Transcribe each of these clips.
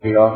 الله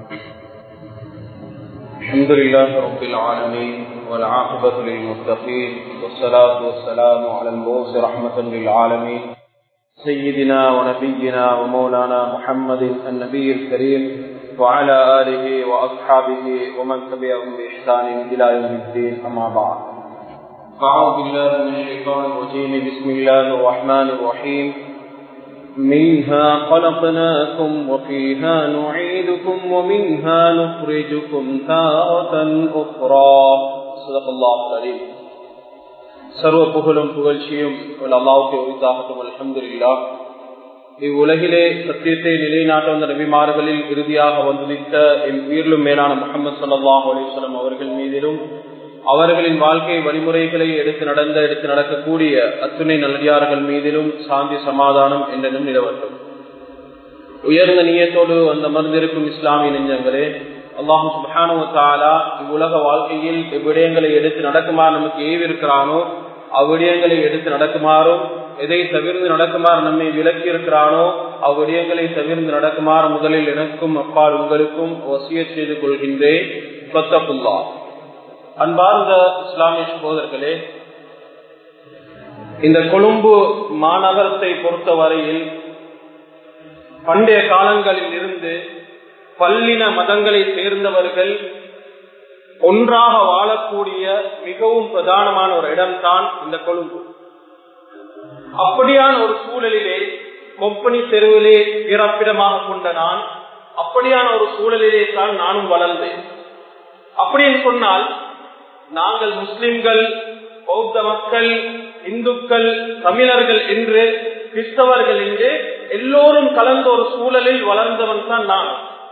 الحمد لله رب العالمين والعاقبة للمتقين والصلاة والسلام على المبعوث رحمة للعالمين سيدنا ونبينا ومولانا محمد النبي الكريم وعلى آله وأصحابه ومن تبعهم بإحسان إلى يوم الدين أما بعد أعوذ بالله من الشيطان الرجيم بسم الله الرحمن الرحيم منها خلقناكم وفيها نعيدكم ومنها نخرجكم تارة أخرى صدق الله العليم சர்வ புகழும் புகழ்ச்சியும் அல்லாவுக்கு உரித்தாகட்டும் அலமதுல்லா இவ்வுலகிலே சத்தியத்தை நிலைநாட்ட வந்த நபிமார்களில் இறுதியாக வந்துதித்த என் உயிரிலும் மேலான முகமது சல்லாஹ் அலிஸ்வலம் அவர்கள் மீதிலும் அவர்களின் வாழ்க்கை வழிமுறைகளை எடுத்து நடந்த எடுத்து நடக்கக்கூடிய அத்துணை நல்லடியார்கள் மீதிலும் சாந்தி சமாதானம் என்றனும் நிலவட்டும் உயர்ந்த நீயத்தோடு அந்த மருந்திருக்கும் இஸ்லாமிய நெஞ்சங்களே அல்லாஹு சுபானுவத்தாலா இவ்வுலக வாழ்க்கையில் இவ்விடயங்களை எடுத்து நடக்குமாறு நமக்கு ஏவிருக்கிறானோ அவ்விடயங்களை எடுத்து நடக்குமாறும் எதை தவிர்ந்து நடக்குமாறு நம்மை விலக்கி இருக்கிறானோ அவ்விடயங்களை தவிர்ந்து நடக்குமாறு முதலில் எனக்கும் அப்பால் உங்களுக்கும் வசிய செய்து கொள்கின்றேன் பத்தப்புல்லா அன்பார்ந்த இஸ்லாமிய சகோதரர்களே இந்த கொழும்பு மாநகரத்தை பொறுத்த வரையில் பண்டைய காலங்களில் இருந்து பல்லின மதங்களை சேர்ந்தவர்கள் ஒன்றாக வாழக்கூடிய மிகவும் பிரதானமான ஒரு இடம்தான் இந்த கொழும்பு அப்படியான ஒரு சூழலிலே கொப்பனி தெருவிலே பிறப்பிடமாக கொண்ட நான் அப்படியான ஒரு சூழலிலே தான் நானும் வளர்ந்தேன் அப்படின்னு சொன்னால் நாங்கள் முஸ்லிம்கள் பௌத்த மக்கள் இந்துக்கள் தமிழர்கள் என்று கிறிஸ்தவர்கள் என்று எல்லோரும் கலந்த ஒரு சூழலில் வளர்ந்தவன் தான் நான்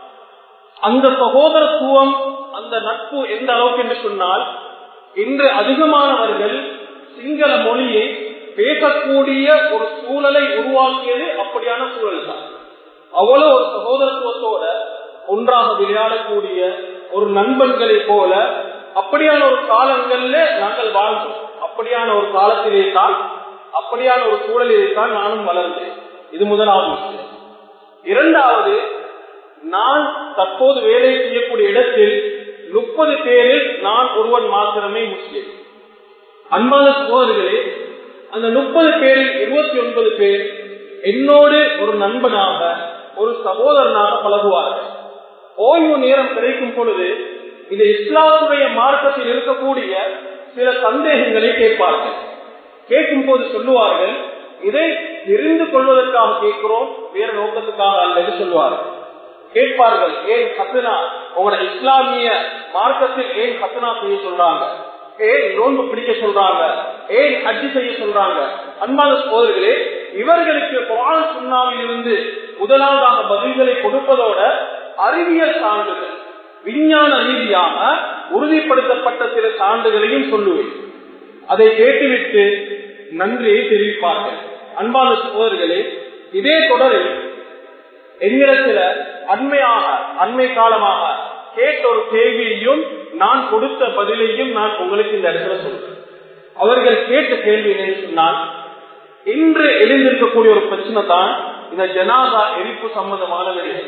அந்த சகோதரத்துவம் அந்த நட்பு எந்த அளவுக்கு என்று சொன்னால் இன்று அதிகமானவர்கள் சிங்கள மொழியை பேசக்கூடிய ஒரு சூழலை உருவாக்கியது அப்படியான சூழல் தான் அவ்வளவு ஒரு சகோதரத்துவத்தோட ஒன்றாக விளையாடக்கூடிய ஒரு நண்பன்களை போல அப்படியான ஒரு காலங்கள்ல நாங்கள் வாழ்ந்தோம் அப்படியான ஒரு காலத்திலே தான் அப்படியான ஒரு சூழலிலே தான் நானும் வளர்ந்தேன் இது முதலாவது விஷயம் இரண்டாவது நான் தற்போது வேலை செய்யக்கூடிய இடத்தில் முப்பது பேரில் நான் ஒருவன் மாத்திரமே முஸ்லிம் அன்பான சகோதரர்களே அந்த முப்பது பேரில் இருபத்தி ஒன்பது பேர் என்னோடு ஒரு நண்பனாக ஒரு சகோதரனாக பழகுவார்கள் ஓய்வு நேரம் கிடைக்கும் பொழுது இந்த இஸ்லாமுடைய மார்க்கத்தில் இருக்கக்கூடிய சில சந்தேகங்களை கேட்பார்கள் கேட்கும் போது சொல்லுவார்கள் இதை தெரிந்து கொள்வதற்காக கேட்கிறோம் வேறு நோக்கத்துக்காக அல்லது சொல்லுவார்கள் கேட்பார்கள் ஏன் ஹசனா உங்களோட இஸ்லாமிய மார்க்கத்தில் ஏன் ஹசனா செய்ய சொல்றாங்க ஏன் நோன்பு பிடிக்க சொல்றாங்க ஏன் அஜி செய்ய சொல்றாங்க அன்பான சோதர்களே இவர்களுக்கு குரான் சுண்ணாவில் இருந்து முதலாவதாக பதில்களை கொடுப்பதோட அறிவியல் சான்றுகள் விஞ்ஞான ரீதியாக உறுதிப்படுத்தப்பட்ட சில சான்றுகளையும் சொல்லுவேன் அதை கேட்டுவிட்டு நன்றியை தெரிவிப்பார்கள் அன்பான சோதர்களே இதே தொடரில் என்னிடத்துல அண்மையாக அண்மை காலமாக கேட்ட ஒரு கேள்வியையும் நான் கொடுத்த பதிலையும் நான் உங்களுக்கு இந்த இடத்துல சொல்றேன் அவர்கள் கேட்ட கேள்வி என்னன்னு சொன்னால் இன்று எழுந்திருக்கக்கூடிய ஒரு பிரச்சனை தான் இந்த ஜனாதா எரிப்பு சம்பந்தமான விஷயம்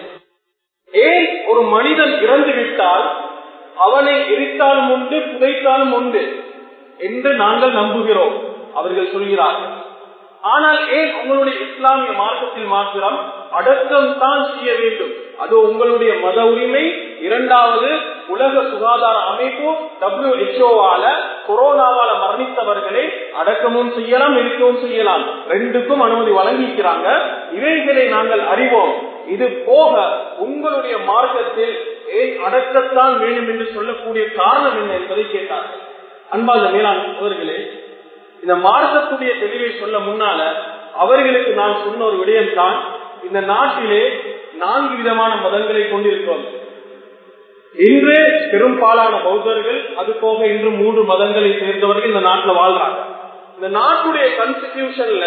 ஏன் ஒரு மனிதன் இறந்து விட்டால் அவனை எரித்தாலும் உண்டு புதைத்தாலும் உண்டு என்று நாங்கள் நம்புகிறோம் அவர்கள் சொல்கிறார்கள் ஆனால் ஏன் உங்களுடைய இஸ்லாமிய மார்க்கத்தில் மாத்திரம் அடக்கம் தான் செய்ய வேண்டும் அது உங்களுடைய மத உரிமை இரண்டாவது உலக சுகாதார அமைப்பு டபிள்யூஹெச்ஓவால கொரோனாவால மரணித்தவர்களை அடக்கமும் செய்யலாம் இருக்கவும் செய்யலாம் ரெண்டுக்கும் அனுமதி வழங்கிக்கிறாங்க இவைகளை நாங்கள் அறிவோம் இது போக உங்களுடைய மார்க்கத்தில் ஏன் அடக்கத்தான் வேண்டும் என்று சொல்லக்கூடிய காரணம் என்ன என்பதை கேட்டார்கள் அன்பாத மேலாண் சோதர்களே இந்த மார்க்கத்துடைய தெளிவை சொல்ல முன்னால அவர்களுக்கு நான் சொன்ன ஒரு விடயம் தான் இந்த நாட்டிலே நான்கு விதமான மதங்களை கொண்டிருக்கிறோம் இன்று பெரும்பாலான பௌத்தர்கள் அது போக இன்று மூன்று மதங்களை சேர்ந்தவர்கள் இந்த நாட்டில் வாழ்றாங்க இந்த நாட்டுடைய கான்ஸ்டிடியூஷன்ல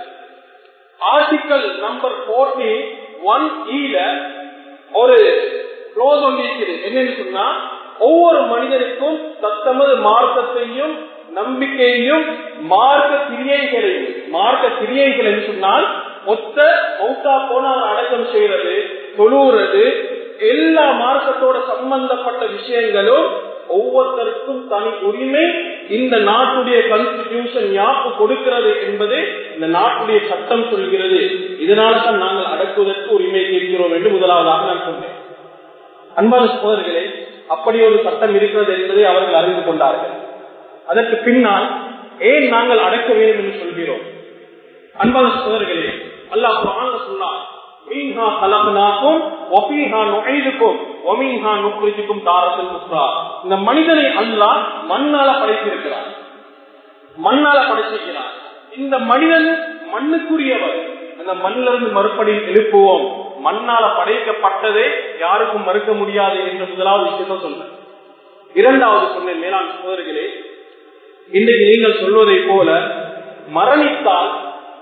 ஆர்டிக்கல் நம்பர் போர்ட்டி ஒன் ஈல ஒரு க்ளோஸ் ஒன்று இருக்குது என்னன்னு சொன்னா ஒவ்வொரு மனிதனுக்கும் தத்தமது மார்க்கத்தையும் நம்பிக்கையையும் மார்க்க கிரியைகளையும் மார்க்க கிரியைகள் என்று சொன்னால் மொத்த மௌத்தா போன அடக்கம் செய்யறது தொழுறது எல்லா மார்க்கத்தோட சம்பந்தப்பட்ட விஷயங்களும் ஒவ்வொருத்தருக்கும் தனி உரிமை இந்த நாட்டுடைய கான்ஸ்டிடியூஷன் யாப்பு கொடுக்கிறது என்பது இந்த நாட்டுடைய சட்டம் சொல்கிறது இதனால தான் நாங்கள் அடக்குவதற்கு உரிமை கேட்கிறோம் என்று முதலாவதாக நான் சொன்னேன் அன்பான சோதர்களே அப்படி ஒரு சட்டம் இருக்கிறது என்பதை அவர்கள் அறிந்து கொண்டார்கள் அதற்கு பின்னால் ஏன் நாங்கள் அடக்க வேண்டும் என்று சொல்கிறோம் அன்பான சோதர்களே அல்லாஹ் குர்ஆன்ல சொன்னார் மீன்ஹா கலக்னாக்கும் வஃபீஹா நுஈதுக்கும் வமீன்ஹா நுக்ரிஜுக்கும் தாரத்துல் உக்ரா இந்த மனிதனை அல்லாஹ் மண்ணால படைத்திருக்கிறார் மண்ணால படைச்சிருக்கிறார் இந்த மனிதன் மண்ணுக்குரியவர் அந்த மண்ணிலிருந்து மறுபடியும் எழுப்புவோம் மண்ணால படைக்கப்பட்டதே யாருக்கும் மறுக்க முடியாது என்ற முதலாவது விஷயத்த சொன்னேன் இரண்டாவது சொன்ன மேலாண் சோதர்களே இன்றைக்கு நீங்கள் சொல்வதை போல மரணித்தால்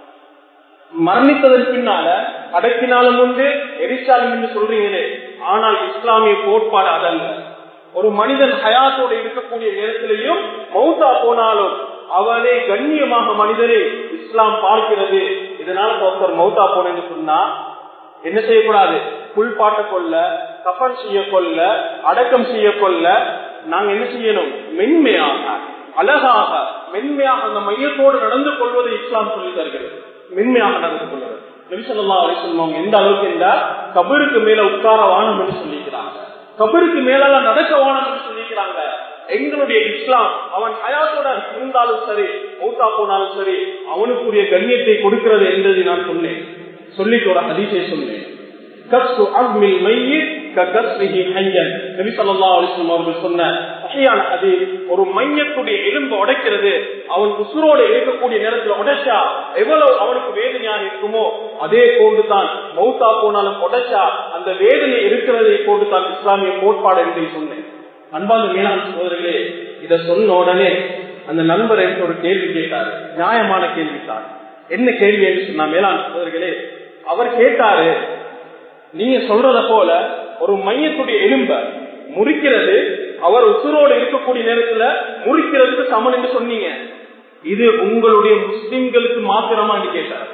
மரணித்ததன் பின்னால அடக்கினாலும் உண்டு எரிச்சாலும் என்று சொல்றீங்களே ஆனால் இஸ்லாமிய கோட்பாடு அதல்ல ஒரு மனிதன் ஹயாத்தோடு இருக்கக்கூடிய நேரத்திலையும் மௌத்தா போனாலும் அவனே கண்ணியமாக மனிதரை இஸ்லாம் பார்க்கிறது இதனால ஒருத்தர் மௌத்தா போனேன்னு சொன்னா என்ன செய்யக்கூடாது புல்பாட்ட கொள்ள கஃபன் செய்ய கொள்ள அடக்கம் செய்ய கொள்ள நாங்க என்ன செய்யணும் மென்மையாக அழகாக மென்மையாக அந்த மையத்தோடு நடந்து கொள்வதை இஸ்லாம் சொல்லி தருகிறது மென்மையாக நடந்து கொள்வது நபிசல்லா அலிஸ்லாம் எந்த அளவுக்கு என்றால் கபருக்கு மேல உட்கார வானம் என்று சொல்லிக்கிறாங்க கபருக்கு மேலால நடக்க வானம் என்று சொல்லிக்கிறாங்க எங்களுடைய இஸ்லாம் அவன் ஹயாத்தோட இருந்தாலும் சரி மௌத்தா போனாலும் சரி அவனுக்குரிய கண்ணியத்தை கொடுக்கிறது என்பதை நான் சொன்னேன் சொல்லிட்டு ஒரு ஹதீஸை சொன்னேன் கஸ்து அக்மில் மையித் ககஸ்ரிஹி ஹய்யன் நபி ஸல்லல்லாஹு அலைஹி வஸல்லம் அவர்கள் சொன்ன சஹீஹான ஹதீஸ் ஒரு மையத்துடைய எலும்பு உடைக்கிறது அவன் உசுரோடு இருக்கக்கூடிய நேரத்துல உடைச்சா எவ்வளவு அவனுக்கு வேதனையாக இருக்குமோ அதே போன்று தான் மௌத்தா போனாலும் உடைச்சா அந்த வேதனை இருக்கிறதை போன்று தான் இஸ்லாமிய கோட்பாடு என்று சொன்னேன் அன்பான மேலாண் சோதரர்களே இத சொன்ன உடனே அந்த நண்பர் எனக்கு ஒரு கேள்வி கேட்டாரு நியாயமான கேள்வி தான் என்ன கேள்வி என்று சொன்னா மேலாண் சோதரர்களே அவர் கேட்டாரு நீங்க சொல்றத போல ஒரு மையத்துடைய எலும்ப முறிக்கிறது அவர் உசுரோடு இருக்கக்கூடிய நேரத்துல முறிக்கிறதுக்கு சமன் என்று சொன்னீங்க இது உங்களுடைய முஸ்லிம்களுக்கு மாத்திரமா என்று கேட்டார்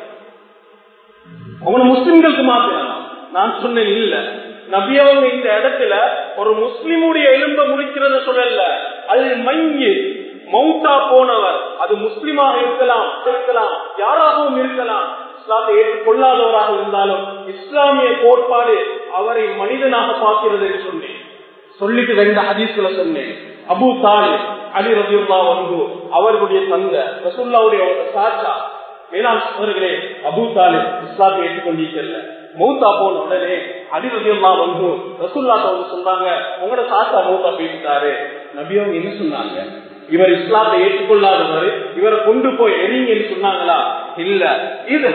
உங்களை முஸ்லிம்களுக்கு மாத்திரமா நான் சொன்னேன் இல்ல நபியவங்க இந்த இடத்துல ஒரு முஸ்லிமுடைய எலும்ப முறிக்கிறத சொல்லல அது மைய மௌத்தா போனவர் அது முஸ்லிமாக இருக்கலாம் இருக்கலாம் யாராகவும் இருக்கலாம் இஸ்லாத்தை ஏற்றுக்கொள்ளாதவராக இருந்தாலும் இஸ்லாமிய கோட்பாடு அவரை மனிதனாக பார்க்கிறது என்று சொன்னேன் சொல்லிட்டு ரெண்டு ஹதீஸ்ல சொன்னேன் அபு தாலி அலி ரபியுல்லா வந்து அவர்களுடைய தந்த ரசுல்லாவுடைய சாச்சா வேளாண் சோதர்களே அபு தாலி இஸ்லாத்தை ஏற்றுக்கொண்டிருக்கல மௌத்தா போன உடனே அலி ரபியுல்லா வந்து ரசுல்லாத்த வந்து சொன்னாங்க உங்களோட சாச்சா மௌத்தா பேசிட்டாரு நபியவங்க என்ன சொன்னாங்க இவர் இஸ்லாத்தை ஏற்றுக்கொள்ளாதவர் இவரை கொண்டு போய் எரிங்கன்னு சொன்னாங்களா இல்ல இது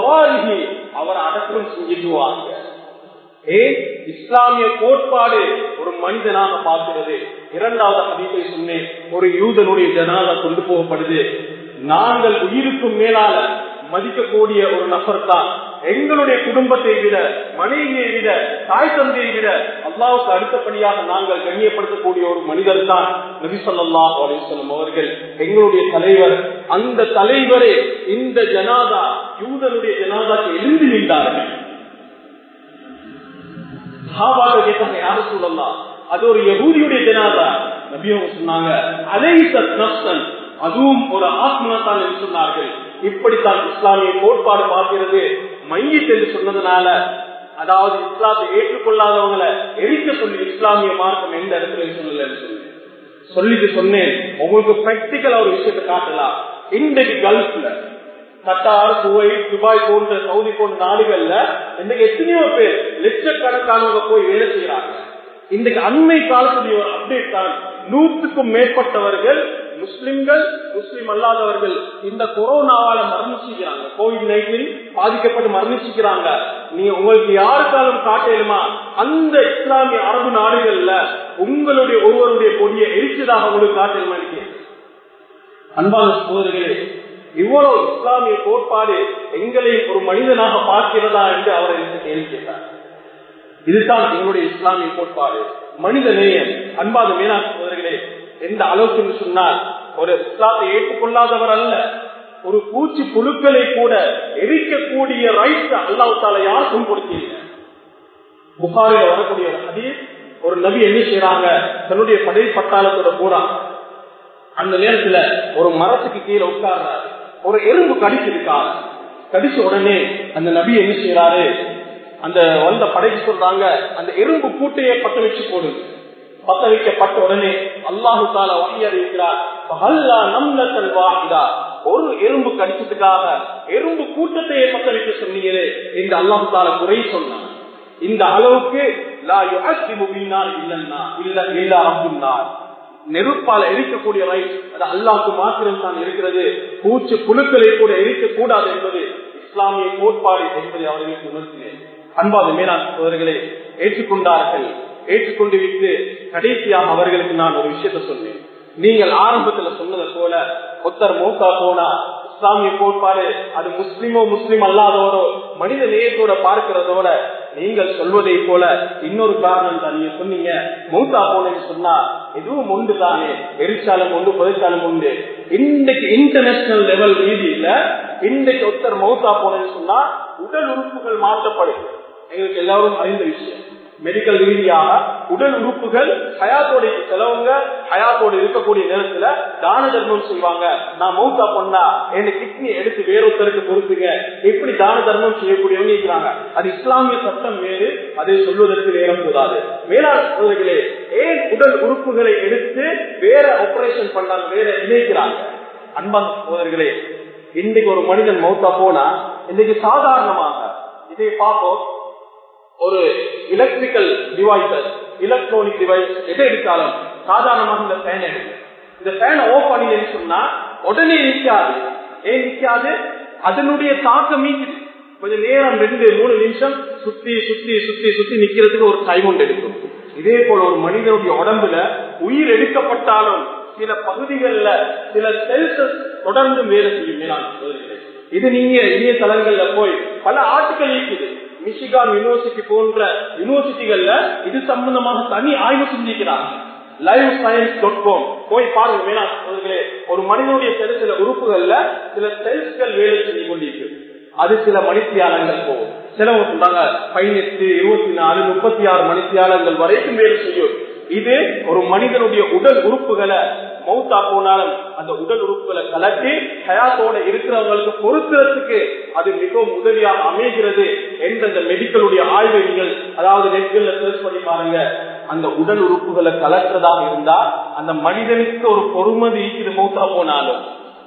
அவர் அடக்கம் செஞ்சுடுவாங்க ஏ இஸ்லாமிய கோட்பாடு ஒரு மனிதனாக பார்க்கிறது இரண்டாவது அதிகை சொன்னேன் ஒரு யூதனுடைய ஜனாதா கொண்டு போகப்படுது நாங்கள் உயிருக்கும் மேலால மதிக்கக்கூடிய ஒரு நபர் தான் எங்களுடைய குடும்பத்தை விட மனைவியை விட தாய் தந்தையை விட அல்லாவுக்கு அடுத்தபடியாக நாங்கள் கண்ணியப்படுத்தக்கூடிய ஒரு மனிதர் தான் நபிசல்லா அலிஸ்லம் அவர்கள் எங்களுடைய தலைவர் அந்த தலைவரே இந்த ஜனாதா யூதனுடைய ஜனாதாக்கு எழுந்து நின்றார்கள் சாபாக கேட்டாங்க யாரு சொல்லலாம் அது ஒரு யகூதியுடைய ஜனாதா நபியவங்க சொன்னாங்க அலைசத் நப்சன் அதுவும் ஒரு ஆத்மனத்தான் என்று சொன்னார்கள் இப்படித்தான் இஸ்லாமிய கோட்பாடு பார்க்கிறது மையத் என்று சொன்னதுனால அதாவது இஸ்லாத்தை ஏற்றுக்கொள்ளாதவங்களை எரிக்க சொல்லி இஸ்லாமிய மார்க்கம் எந்த இடத்துல சொல்லல சொல்லிட்டு சொன்னேன் உங்களுக்கு பிராக்டிக்கலா ஒரு விஷயத்தை காட்டலாம் இன்றைக்கு கல்ஃப்ல கட்டார் குவைத் துபாய் போன்ற சவுதி போன்ற நாடுகள்ல இன்றைக்கு எத்தனையோ பேர் லட்சக்கணக்கானவங்க போய் வேலை செய்யறாங்க இன்றைக்கு அண்மை காலத்துடைய ஒரு அப்டேட் தான் நூற்றுக்கும் மேற்பட்டவர்கள் முஸ்லிம்கள் முஸ்லிம் அல்லாதவர்கள் இந்த கொரோனாவால மரணிச்சுக்கிறாங்க கோவிட் நைன்டீன் பாதிக்கப்பட்டு மரணிச்சுக்கிறாங்க நீங்க உங்களுக்கு யாருக்காலும் காட்டலுமா அந்த இஸ்லாமிய அரபு நாடுகள்ல உங்களுடைய ஒருவருடைய கொடியை எரிச்சதாக உங்களுக்கு காட்டலுமா அன்பான சோதரிகளே இவ்வளவு இஸ்லாமிய கோட்பாடு எங்களை ஒரு மனிதனாக பார்க்கிறதா என்று அவர் எனக்கு கேள்வி கேட்டார் இதுதான் எங்களுடைய இஸ்லாமிய கோட்பாடு மனித நேயம் அன்பாத மேலாண் சோதரிகளே எந்த அளவுக்கு சொன்னால் ஒரு இஸ்லாத்தை ஏற்றுக்கொள்ளாதவர் அல்ல ஒரு பூச்சி புழுக்களை கூட எரிக்கக்கூடிய ரைட் அல்லாவுத்தால யாருக்கும் கொடுத்தீங்க புகாரில வரக்கூடிய ஒரு ஹதீஸ் ஒரு நபி என்ன செய்யறாங்க தன்னுடைய படை பட்டாளத்தோட போறாங்க அந்த நேரத்துல ஒரு மரத்துக்கு கீழே உட்கார்றாரு ஒரு எறும்பு கடிச்சிருக்காரு கடிச்ச உடனே அந்த நபி என்ன செய்யறாரு அந்த வந்த படைக்கு சொல்றாங்க அந்த எறும்பு கூட்டையே பத்த வச்சு போடுது பத்த வைக்கப்பட்ட உடனே அல்லாஹு தால வாங்கி அறிவிக்கிறார் ஒரு எறும்பு கடிச்சதுக்காக எறும்பு கூட்டத்தையே பத்த வைக்க சொன்னீங்களே இந்த அல்லாஹு தால குறை சொன்னான் இந்த அளவுக்கு நெருப்பால எரிக்கக்கூடிய ரைட் அது அல்லாவுக்கு மாத்திரம் தான் இருக்கிறது பூச்சி புழுக்களை கூட எரிக்கக்கூடாது என்பது இஸ்லாமிய கோட்பாடு என்பதை அவர்களுக்கு உணர்த்தினேன் அன்பாத மேலாண் சோதர்களே ஏற்றுக்கொண்டார்கள் ஏற்றுக்கொண்டு விட்டு கடைசியாக அவர்களுக்கு நான் ஒரு விஷயத்த சொன்னேன் நீங்கள் ஆரம்பத்துல சொன்னதை போல ஒத்தர் மூத்தா போனா இஸ்லாமிய கோட்பாடு அது முஸ்லிமோ முஸ்லிம் அல்லாதவரோ மனித நேயத்தோட பார்க்கிறதோட நீங்கள் சொல்வதை போல இன்னொரு காரணம் தான் நீங்க சொன்னீங்க மூத்தா போனேன்னு சொன்னா எதுவும் உண்டு தானே எரிச்சாலும் உண்டு புதைச்சாலும் உண்டு இன்றைக்கு இன்டர்நேஷனல் லெவல் ரீதியில இன்றைக்கு ஒருத்தர் மௌத்தா போனேன்னு சொன்னா உடல் உறுப்புகள் மாற்றப்படும் எங்களுக்கு எல்லாரும் அறிந்த விஷயம் மெடிக்கல் ரீதியாக உடல் உறுப்புகள் ஹயாத்தோட செலவுங்க ஹயாத்தோட இருக்கக்கூடிய நேரத்துல தான தர்மம் செய்வாங்க நான் மௌத்தா பண்ணா என் கிட்னி எடுத்து வேறொருத்தருக்கு பொறுத்துங்க எப்படி தான தர்மம் செய்யக்கூடியவங்க இருக்கிறாங்க அது இஸ்லாமிய சட்டம் வேறு அதை சொல்வதற்கு நேரம் கூடாது மேலாண் சோதர்களே ஏன் உடல் உறுப்புகளை எடுத்து வேற ஆபரேஷன் பண்ணாங்க வேற இணைக்கிறாங்க அன்பான சோதர்களே இன்னைக்கு ஒரு மனிதன் மௌத்தா போனா இன்னைக்கு சாதாரணமாக இதை பார்ப்போம் ஒரு எலக்ட்ரிக்கல் டிவைசஸ் எலக்ட்ரானிக் டிவைஸ் எதை எடுத்தாலும் சாதாரணமாக இந்த ஃபேன் எடுக்கும் இந்த ஃபேனை ஓஃப் பண்ணின்னு சொன்னா உடனே நிற்காது ஏன் நிற்காது அதனுடைய தாக்கம் நீக்குது கொஞ்சம் நேரம் ரெண்டு மூணு நிமிஷம் சுத்தி சுத்தி சுத்தி சுத்தி நிக்கிறதுக்கு ஒரு டைம் ஒன்று எடுக்கும் இதே போல ஒரு மனிதனுடைய உடம்புல உயிர் எடுக்கப்பட்டாலும் சில பகுதிகளில் சில செல்சஸ் தொடர்ந்து வேலை செய்யும் மேலாண் இது நீங்க இணையதளங்கள்ல போய் பல ஆட்டுகள் இருக்குது மிஷிகான் யூனிவர்சிட்டி போன்ற யூனிவர்சிட்டிகள்ல இது சம்பந்தமாக தனி ஆய்வு செஞ்சிருக்கிறாங்க லைவ் சயின்ஸ் டாட் காம் போய் பாருங்க வேணாம் ஒரு மனிதனுடைய சில சில உறுப்புகள்ல சில செல்ஸ்கள் வேலை செய்து கொண்டிருக்கு அது சில மணித்தியாலங்கள் போகும் சிலவங்க சொல்றாங்க பதினெட்டு இருபத்தி நாலு முப்பத்தி ஆறு மணித்தியாலங்கள் வரைக்கும் வேலை செய்யும் இது ஒரு மனிதனுடைய உடல் உறுப்புகளை மௌத்தா போனாலும் அந்த உடல் உறுப்புகளை கலட்டி ஹயாத்தோட இருக்கிறவங்களுக்கு பொருத்துறதுக்கு அது மிகவும் உதவியாக அமைகிறது என்ற அந்த மெடிக்கலுடைய ஆய்வை நீங்கள் அதாவது நெட்கள்ல சர்ச் பண்ணி பாருங்க அந்த உடல் உறுப்புகளை கலற்றதாக இருந்தா அந்த மனிதனுக்கு ஒரு பொறுமதி இது மௌத்தா போனாலும்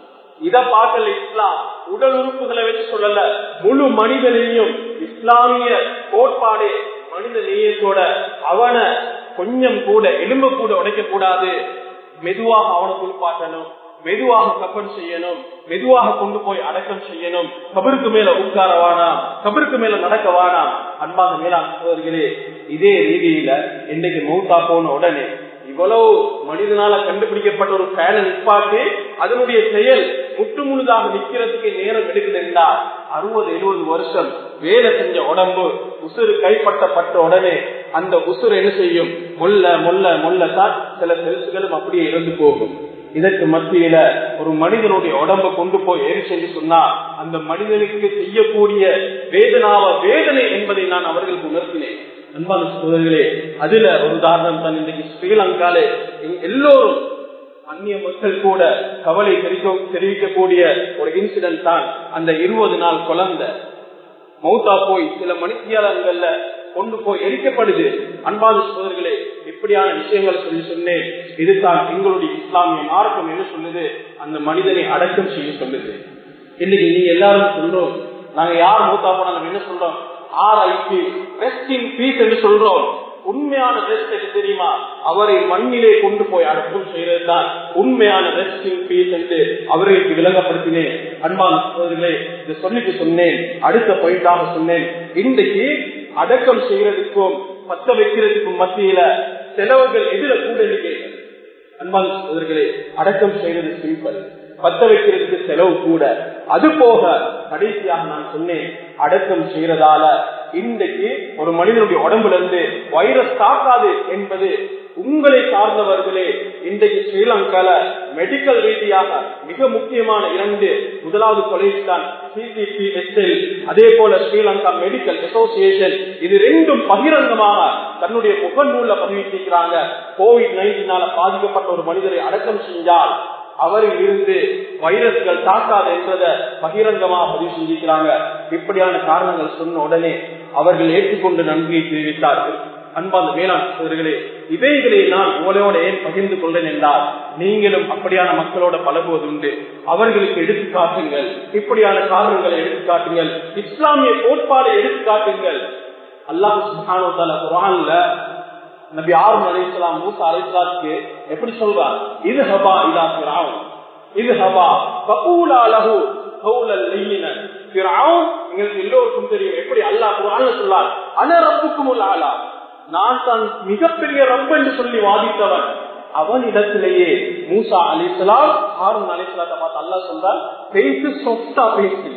இத பார்க்கல இஸ்லாம் உடல் உறுப்புகளை வச்சு சொல்லல முழு மனிதனையும் இஸ்லாமிய கோட்பாடு மனித நேயத்தோட அவனை கொஞ்சம் கூட எலும்பு கூட உடைக்க கூடாது மெதுவாக அவனை குளிப்பாட்டணும் மெதுவாக கப்பன் செய்யணும் மெதுவாக கொண்டு போய் அடக்கம் செய்யணும் கபருக்கு மேல உட்கார வேணாம் கபருக்கு மேல நடக்க வேணாம் அன்பாக மேலாண் சோதர்களே இதே ரீதியில இன்னைக்கு மௌத்தா போன உடனே இவ்வளவு மனிதனால கண்டுபிடிக்கப்பட்ட ஒரு ஃபேனை நிற்பாட்டி அதனுடைய செயல் முற்று முழுதாக நிக்கிறதுக்கு நேரம் எடுக்குதுண்டா அறுபது எழுபது வருஷம் வேலை செஞ்ச உடம்பு உசுறு கைப்பற்றப்பட்ட உடனே அந்த உசுறு என்ன செய்யும் முல்ல முல்ல முல்ல தான் சில செல்சுகளும் அப்படியே இறந்து போகும் இதற்கு மத்தியில ஒரு மனிதனுடைய உடம்ப கொண்டு போய் ஏறி செஞ்சு சொன்னா அந்த மனிதனுக்கு செய்யக்கூடிய வேதனாவ வேதனை என்பதை நான் அவர்களுக்கு உணர்த்தினேன் அன்பான சோதர்களே அதுல ஒரு உதாரணம் தான் இன்றைக்கு ஸ்ரீலங்காலே எல்லோரும் அந்நிய மக்கள் கூட கவலை தெரிவிக்கக்கூடிய ஒரு இன்சிடென்ட் தான் அந்த இருபது நாள் குழந்தை மௌத்தா போய் சில மணித்தியாளர்கள்ல கொண்டு போய் எரிக்கப்படுது அன்பான சோதர்களே இப்படியான விஷயங்களை சொல்லி சொன்னேன் இதுதான் எங்களுடைய இஸ்லாமிய மார்க்கம் என்ன சொல்லுது அந்த மனிதனை அடக்கம் செய்ய சொல்லுது இன்னைக்கு நீங்க எல்லாரும் சொல்றோம் நாங்க யார் மூத்தா போனா நம்ம என்ன சொல்றோம் ஆர்ஐபி ரெஸ்ட் இன் பீஸ் என்று சொல்றோம் உண்மையான ரெஸ்ட் எது தெரியுமா அவரை மண்ணிலே கொண்டு போய் அடக்கம் செய்யறது தான் உண்மையான ரெஸ்ட் இன் பீஸ் என்று அவர்களுக்கு விளங்கப்படுத்தினேன் அன்பான சோதரிகளே இதை சொல்லிட்டு சொன்னேன் அடுத்த பாயிண்டாக சொன்னேன் இன்றைக்கு அடக்கம் செய்யறதுக்கும் பத்த வைக்கிறதுக்கும் மத்தியில செலவுகள் எதிர கூட இருக்கிறது அன்பான சோதரிகளே அடக்கம் செய்யறது சிம்பிள் பத்த வைக்கிறதுக்கு செலவு கூட அது போக கடைசியாக நான் சொன்னேன் அடக்கம் செய்யறதால இன்றைக்கு ஒரு மனிதனுடைய உடம்புல இருந்து வைரஸ் தாக்காது என்பது உங்களை சார்ந்தவர்களே இன்றைக்கு ஸ்ரீலங்கால மெடிக்கல் ரீதியாக மிக முக்கியமான இரண்டு முதலாவது கொலேஜ் தான் சிசிபிஎஸ்எல் அதே போல ஸ்ரீலங்கா மெடிக்கல் அசோசியேஷன் இது ரெண்டும் பகிரங்கமாக தன்னுடைய முகநூல்ல பதிவிட்டிருக்கிறாங்க கோவிட் நைன்டீனால பாதிக்கப்பட்ட ஒரு மனிதரை அடக்கம் செஞ்சால் அவரில் இருந்து வைரஸ்கள் தாக்காது என்பதை பகிரங்கமாக பதிவு செஞ்சிருக்கிறாங்க இப்படியான காரணங்கள் சொன்ன உடனே அவர்கள் ஏற்றுக்கொண்டு நன்றியை தெரிவித்தார்கள் அன்பாந்த வேளாண் சோதர்களே இவைகளை நான் உங்களோட ஏன் பகிர்ந்து கொண்டேன் என்றால் நீங்களும் அப்படியான மக்களோட பழகுவது உண்டு அவர்களுக்கு எடுத்து காட்டுங்கள் இப்படியான காரணங்களை எடுத்து காட்டுங்கள் இஸ்லாமிய கோட்பாடை எடுத்து காட்டுங்கள் அல்லாஹ் சுபானோ தல குரான்ல நபி ஆறும் அலைசலாம் மூசா அலைசலாத்துக்கு எப்படி சொல்றார் இது ஹபா இதா பிராவும் இது ஹபா பகூலா லஹு கௌலல் லையினன் பிராவும் எங்களுக்கு எல்லோருக்கும் தெரியும் எப்படி அல்லாஹ் குரான்ல சொல்லார் அன ரப்புக்கும் ஆளா நான் தான் மிகப்பெரிய ரப் என்று சொல்லி வாதித்தவன் அவன் இடத்திலேயே மூசா அலிசலாம் ஹாரூன் அலிசலாத்தை பார்த்து அல்லா சொல்றான் பேசு சொத்தா பேசு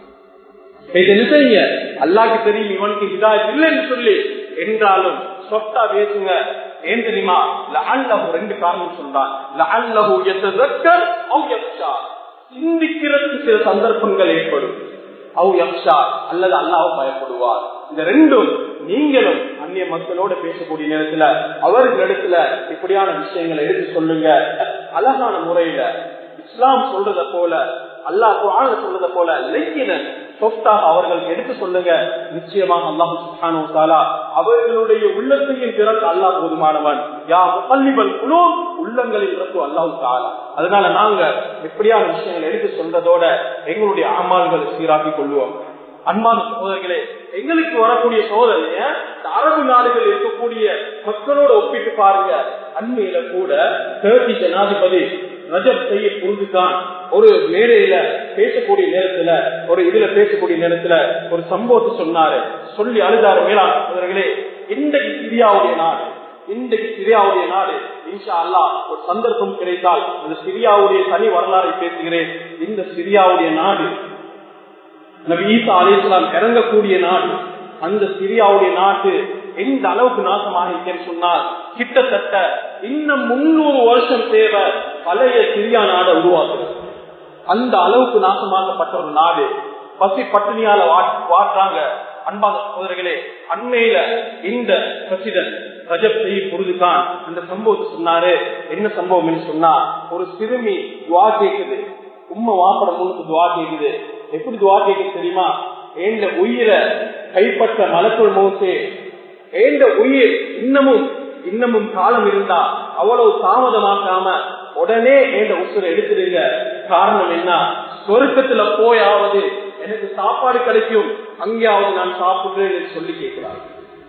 என்ன செய்யுங்க அல்லாக்கு தெரியும் இவனுக்கு இதாயத் இல்லைன்னு சொல்லி என்றாலும் சொத்தா பேசுங்க ஏன் தெரியுமா லஅல்லஹு ரெண்டு காரணம் சொல்றான் லஅல்லஹு யத்தذكر அவு யக்ஷா சிந்திக்கிறதுக்கு சில சந்தர்ப்பங்கள் ஏற்படும் அவு யக்ஷா அல்லது அல்லாஹ் பயப்படுவார் இந்த ரெண்டும் நீங்களும் அந்நிய மக்களோட பேசக்கூடிய நேரத்துல அவர்களிடத்துல இப்படியான விஷயங்களை எடுத்து சொல்லுங்க அழகான முறையில இஸ்லாம் சொல்றத போல அல்லாஹ் குரான் சொல்றத போல லெக்கினன் சொத்தாக அவர்களுக்கு எடுத்து சொல்லுங்க நிச்சயமாக அல்லாஹு சுஹானு தாலா அவர்களுடைய உள்ளத்தையும் திறக்க அல்லாஹ் போதுமானவன் யா முப்பள்ளிவன் குழு உள்ளங்களில் இருக்கும் அல்லாஹு தாலா அதனால நாங்க எப்படியான விஷயங்களை எடுத்து சொல்றதோட எங்களுடைய ஆமால்களை சீராக்கி கொள்வோம் அன்பான சகோதரர்களே எங்களுக்கு வரக்கூடிய சோதனைய அரபு நாடுகள் இருக்கக்கூடிய மக்களோட ஒப்பிட்டு பாருங்க அண்மையில கூட தேர்ட்டி ஜனாதிபதி ரஜப் செய்ய புரிஞ்சுதான் ஒரு மேடையில பேசக்கூடிய நேரத்துல ஒரு இதுல பேசக்கூடிய நேரத்துல ஒரு சம்பவத்தை சொன்னாரு சொல்லி அழுதாரு மேலாண் சகோதரர்களே இன்றைக்கு சிரியாவுடைய நாடு இன்றைக்கு சிரியாவுடைய நாடு இன்ஷா அல்லா ஒரு சந்தர்ப்பம் கிடைத்தால் அந்த சிரியாவுடைய தனி வரலாறை பேசுகிறேன் இந்த சிரியாவுடைய நாடு நபி ஈசா அலிஸ்லாம் இறங்கக்கூடிய நாடு அந்த சிரியாவுடைய நாட்டு எந்த அளவுக்கு நாசமாக இருக்கேன்னு சொன்னால் கிட்டத்தட்ட இன்னும் முன்னூறு வருஷம் தேவை பழைய சிரியா நாடை உருவாக்குறது அந்த அளவுக்கு நாசமாக்கப்பட்ட ஒரு நாடு பசி பட்டினியால வாட்டுறாங்க அன்பான சகோதரர்களே அண்மையில இந்த பிரசிடன்ட் ரஜப் செய்ய புரிதுதான் அந்த சம்பவத்தை சொன்னாரு என்ன சம்பவம் சொன்னா ஒரு சிறுமி துவா கேக்குது உண்மை வாப்பட முன்னுக்கு துவா கேக்குது எப்படி துவா கேட்க தெரியுமா ஏண்ட உயிரை கைப்பற்ற மலக்குள் மோசே ஏண்ட உயிர் இன்னமும் இன்னமும் காலம் இருந்தா அவ்வளவு தாமதமாக்காம உடனே ஏண்ட உசுரை எடுத்துடுங்க காரணம் என்ன சொருக்கத்துல போயாவது எனக்கு சாப்பாடு கிடைக்கும் அங்கேயாவது நான் சாப்பிடுறேன் சொல்லி கேட்கிறார்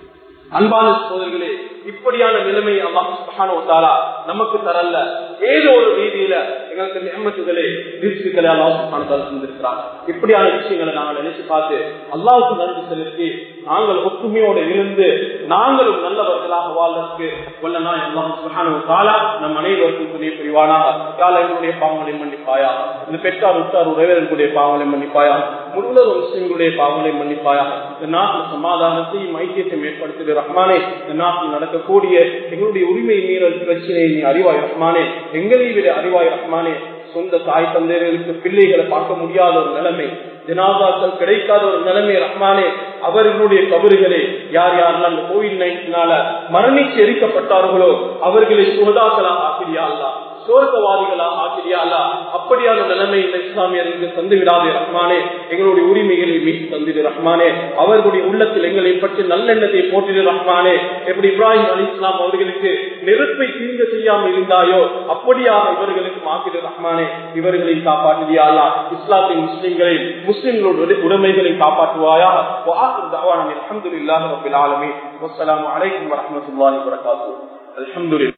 அன்பான சோதர்களே இப்படியான நிலைமை அல்லாஹாலா நமக்கு தரல ஏதோ ஒரு ரீதியில எங்களுக்கு நியமத்துகளே வீழ்ச்சிகளை அல்லாஹால தந்திருக்கிறார் இப்படியான விஷயங்களை நாங்கள் நினைச்சு பார்த்து அல்லாவுக்கு நன்றி செலுத்தி நாங்கள் ஒற்றுமையோடு இருந்து நாங்களும் நல்லவர்களாக வாழ்றதுக்கு வல்லனா எல்லாம் சுகானா நம் அனைவருக்கும் துணை புரிவானாக கால எங்களுடைய பாவங்களை மன்னிப்பாயா இந்த பெற்றார் உற்றார் உறவினர்களுடைய பாவங்களை மன்னிப்பாயா முழுவதும் முஸ்லிம்களுடைய பாவங்களை மன்னிப்பாயா இந்த நாட்டில் சமாதானத்தையும் ஐக்கியத்தையும் ஏற்படுத்துகிற ரஹ்மானே இந்த நாட்டில் நடக்கக்கூடிய எங்களுடைய உரிமை மீறல் பிரச்சனையை நீ அறிவாய் ரஹ்மானே எங்களை விட அறிவாய் ரஹ்மானே சொந்த தாய் தந்தையர்களுக்கு பிள்ளைகளை பார்க்க முடியாத ஒரு நிலைமை ஜனாதாக்கள் கிடைக்காத ஒரு நிலைமை ரஹ்மானே அவர்களுடைய கபறுகளை யார் யாரெல்லாம் அந்த கோவிட் நைன்டீனால மரணிச்சு எரிக்கப்பட்டார்களோ அவர்களை சுகதாக்களாக ஆக்கிரியா சோர்க்கவாதிகளாக ஆக்கிரியாலா அப்படியான நிலைமை இந்த இஸ்லாமியர்களுக்கு தந்து விடாதே ரஹ்மானே எங்களுடைய உரிமைகளை மீட்டு தந்திடு ரஹ்மானே அவர்களுடைய உள்ளத்தில் எங்களை பற்றி நல்லெண்ணத்தை போட்டிடு ரஹ்மானே எப்படி இப்ராஹிம் அலி இஸ்லாம் அவர்களுக்கு நெருப்பை தீங்க செய்யாமல் இருந்தாயோ அப்படியாக இவர்களுக்கு மாக்கிடு ரஹ்மானே இவர்களை காப்பாற்றுதியாலா இஸ்லாத்தின் முஸ்லிம்களை முஸ்லிம்களுடைய உடைமைகளை காப்பாற்றுவாயா الحمد لله رب العالمين والسلام عليكم ورحمة الله وبركاته الحمد لله